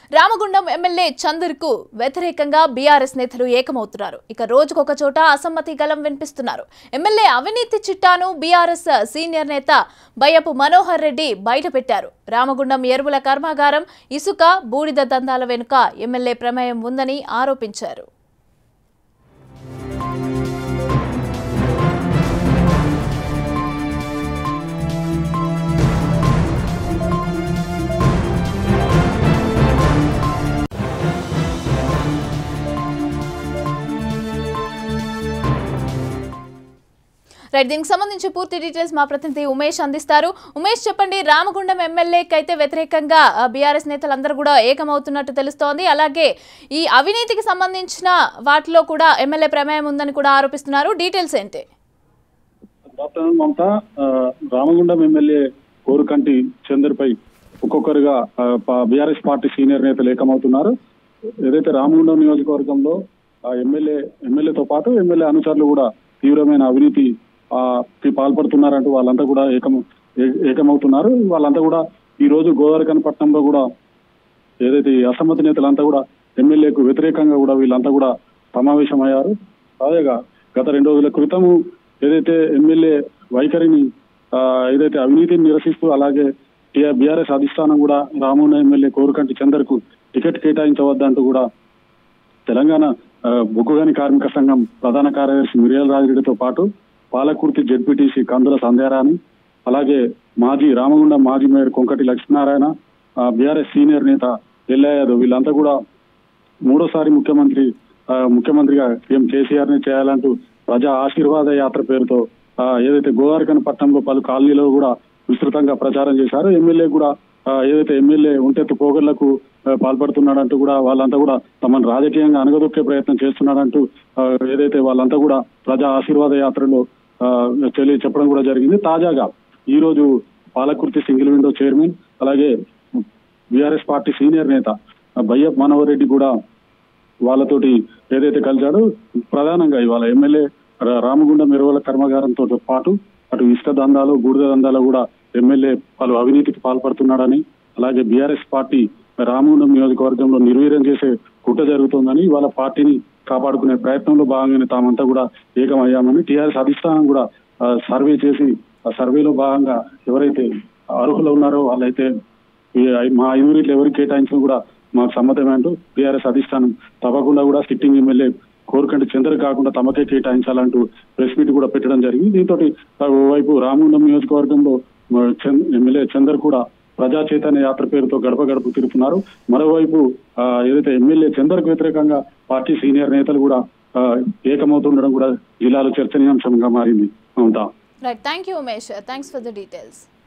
Ramagundam MLA Chander కు వ్యతిరేకంగా BRS నేతలు ఏకమవుతున్నారు ఇక రోజుకొక చోట అసమ్మతి గలం వినిపిస్తున్నారు ఎమ్మెల్యే అవినీతి చిట్టాను బీఆర్ఎస్ సీనియర్ నేత బయ్యపు మనోహర్ రెడ్డి బయటపెట్టారు రామగుండం ఎరువుల కర్మాగారం ఇసుక బూడిద దందాల వెనుక ఎమ్మెల్యే ప్రమేయం ఉందని ఆరోపించారు రైట్ దీనికి సంబంధించి పూర్తి డీటెయిల్స్ మా ప్రతినిధి ఉమేష్ అందిస్తారు ఉమేష్ చెప్పండి రామగుండం ఎమ్మెల్యేకి అయితే వ్యతిరేకంగా బీఆర్ఎస్ నేతలందరూ కూడా ఏకమవుతున్నట్టు తెలుస్తోంది అలాగే ఈ అవినీతికి సంబంధించిన వాటిలో కూడా ఎమ్మెల్యే ప్రమేయం ఉందని కూడా ఆరోపిస్తున్నారు డీటెయిల్స్ ఏంటి గుడ్ ఆఫ్టర్నూన్ మమత ఆ, రామగుండం ఎమ్మెల్యే కోరుకంటి చందర్ పై ఒక్కొక్కరుగా బీఆర్ఎస్ పార్టీ సీనియర్ నేతలు ఏకమవుతున్నారు ఏదైతే రామగుండం నియోజకవర్గంలో ఆ ఎమ్మెల్యే ఎమ్మెల్యేతో పాటు ఎమ్మెల్యే అనుచరులు కూడా తీవ్రమైన అవినీతి ఆ, కి పాల్పడుతున్నారంటూ వాళ్ళంతా కూడా ఏకం ఏ- ఏకమవుతున్నారు వాళ్ళంతా కూడా ఈ రోజు గోదావరికనపట్నంలో కూడా ఏదైతే ఈ అసమ్మతి నేతలంతా కూడా ఎమ్మెల్యేకు వ్యతిరేకంగా కూడా వీళ్ళంతా కూడా సమావేశమయ్యారు తాజాగా గత రెండు రోజుల క్రితము ఏదైతే ఎమ్మెల్యే వైఖరిని ఆ, ఏదైతే అవినీతిని నిరసిస్తూ అలాగే బీఆర్ఎస్ అధిష్టానం కూడా రామోన ఎమ్మెల్యే కోరుకంటి చందర్ కు టికెట్ కేటాయించవద్దంటూ కూడా తెలంగాణ ఆ, బొగ్గుగని కార్మిక సంఘం ప్రధాన కార్యదర్శి మిరియాల రాజిరెడ్డితో పాటు పాలకుర్తి జెడ్పీటీసీ కందుల సంధ్యారాణి అలాగే మాజీ రామగుండం మాజీ mayor Konkati Lakshminarayana BRS senior నేత ఎల్లా యాదవ్ వీళ్ళంతా కూడా మూడోసారి ముఖ్యమంత్రి ఆ, ముఖ్యమంత్రిగా సీఎం కేసీఆర్ ని చేయాలంటూ ప్రజా ఆశీర్వాద యాత్ర పేరుతో ఆ, ఏదైతే గోదావరికని పట్టణంలో పలు కాలనీలో కూడా విస్తృతంగా ప్రచారం చేశారు ఎమ్మెల్యే కూడా ఆ, ఏదైతే ఎమ్మెల్యే ఒంటెత్తు పోగళ్లకు ఆ, పాల్పడుతున్నాడంటూ కూడా వాళ్ళంతా కూడా తమను రాజకీయంగా అనగదొక్కే ప్రయత్నం చేస్తున్నాడంటూ ఆ, ఏదైతే వాళ్ళంతా కూడా ప్రజా ఆశీర్వాద యాత్రలో ఆ, తెలియ చెప్పడం కూడా జరిగింది తాజాగా ఈ రోజు పాలకుర్తి సింగిల్ విండో చైర్మన్ అలాగే బీఆర్ఎస్ పార్టీ సీనియర్ నేత బయ్యప్ మనోహర్ రెడ్డి కూడా వాళ్ళతోటి ఏదైతే కలిశాడో ప్రధానంగా ఇవాళ ఎమ్మెల్యే రా- రామగుండం ఎరువుల కర్మాగారంతో పాటు అటు ఇసుక దందాలు బూడిద దందాలు కూడా ఎమ్మెల్యే పలు అవినీతికి పాల్పడుతున్నాడని అలాగే బీఆర్ఎస్ పార్టీ రామగుండం నియోజకవర్గంలో నిర్వీర్యం చేసే కుట్ర జరుగుతోందని ఇవాళ పార్టీని కాపాడుకునే ప్రయత్నంలో భాగంగానే తామంతా కూడా ఏకమయ్యామని టీఆర్ఎస్ అధిష్టానం కూడా ఆ, సర్వే చేసి ఆ సర్వేలో భాగంగా ఎవరైతే అర్హులు ఉన్నారో వాళ్ళైతే ఈ ఐ- మా యూనిట్లు ఎవరికి కేటాయించిన కూడా మాకు సమ్మతమే అంటూ టీఆర్ఎస్ అధిష్టానం తప్పకుండా కూడా సిట్టింగ్ ఎమ్మెల్యే కోరుకంటి చంద్ర కాకుండా తమకే కేటాయించాలంటూ ప్రెస్ మీట్ కూడా పెట్టడం జరిగింది దీంతో ఓవైపు రామగుండం నియోజకవర్గంలో మ, చంద్- ఎమ్మెల్యే చందర్ కూడా ప్రజా చైతన్య యాత్ర పేరుతో గడప గడప తిరుగుతున్నారు మరోవైపు ఆ, ఏదైతే ఎమ్మెల్యే చందర్కు వ్యతిరేకంగా పార్టీ సీనియర్ నేతలు కూడా ఆ, ఏకమవుతుండడం కూడా జిల్లాలో చర్చనీయాంశంగా మారింది ఉంటా right thank you Umesh thanks for the details